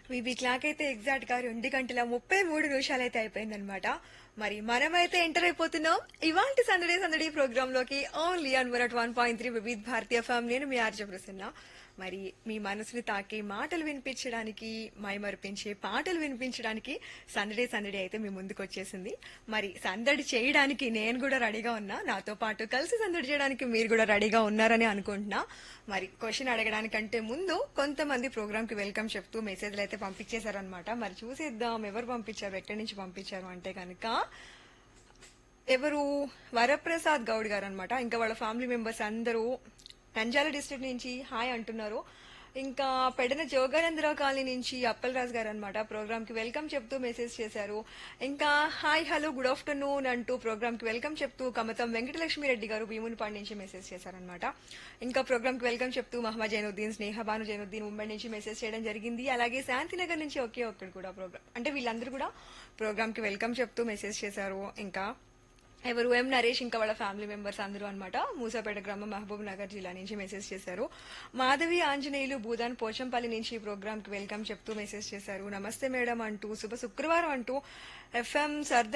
మీ clock అయితే exact గా రెండు గంటల ముప్పై మూడు నిమిషాలు అయితే అయిపోయిందనమాట మరి మనమైతే ఎంటర్ అయిపోతున్నాం ఇవాంటి సందడి సందడి ప్రోగ్రామ్ లోకి only on one one point three Vividh Bharati ఫామ్ నేను మీ ఆర్జ ప్రసన్న మరి మీ మనసుని తాకి మాటలు వినిపించడానికి మైమరిపించే పాటలు వినిపించడానికి సందడి సందడి అయితే మీ ముందుకు వచ్చేసింది మరి సందడి చేయడానికి నేను కూడా రెడీగా ఉన్నా నాతో పాటు కలిసి సందడి చేయడానికి మీరు కూడా రెడీగా ఉన్నారని అనుకుంటున్నా మరి క్వశ్చన్ అడగడానికంటే ముందు కొంతమంది ప్రోగ్రామ్ కి వెల్కమ్ చెప్తూ మెసేజ్లు అయితే పంపించేశారనమాట మరి చూసేద్దాం ఎవరు పంపించారు ఎక్కడి నుంచి పంపించారు అంటే కనుక ఎవరు వరప్రసాద్ గౌడ్ గారు అనమాట ఇంకా వాళ్ళ ఫ్యామిలీ మెంబర్స్ అందరూ నంజాల డిస్ట్రిక్ట్ నుంచి హాయ్ అంటున్నారు ఇంకా పెడన జోగానందరావు కాలనీ నుంచి అప్పలరాజు గారు అనమాట ప్రోగ్రామ్ కి వెల్కమ్ చెప్తూ మెసేజ్ చేశారు ఇంకా హాయ్ హలో గుడ్ ఆఫ్టర్నూన్ అంటూ ప్రోగ్రామ్ కి వెల్కమ్ చెప్తూ కమతం వెంకటలక్ష్మి రెడ్డి గారు భీమునిపాడు నుంచి మెసేజ్ చేశారనమాట ఇంకా ప్రోగ్రామ్ కి వెల్కమ్ చెప్తూ మహమ్మద్ జైనుద్దీన్ స్నేహ భాను జైనుద్దీన్ ముంబై నుంచి మెసేజ్ చేయడం జరిగింది అలాగే శాంతినగర్ నుంచి ఒకే ఒక్కడు కూడా ప్రోగ్రామ్ అంటే వీళ్ళందరూ కూడా ప్రోగ్రామ్ కి వెల్కమ్ చెప్తూ మెసేజ్ చేశారు ఇంకా ఎవరు ఎం నరేష్ ఇంకా వాళ్ళ ఫ్యామిలీ మెంబర్స్ అందరూ అనమాట మూసాపేట గ్రామం మహబూబ్ నగర్ జిల్లా నుంచి మెసేజ్ చేశారు మాధవి ఆంజనేయులు భూదాన్ పోచంపల్లి నుంచి ఈ ప్రోగ్రామ్ కి వెల్కమ్ చెప్తూ మెసేజ్ చేశారు నమస్తే మేడం అంటూ శుభ శుక్రవారం అంటూ ఎఫ్ఎం సర్దార్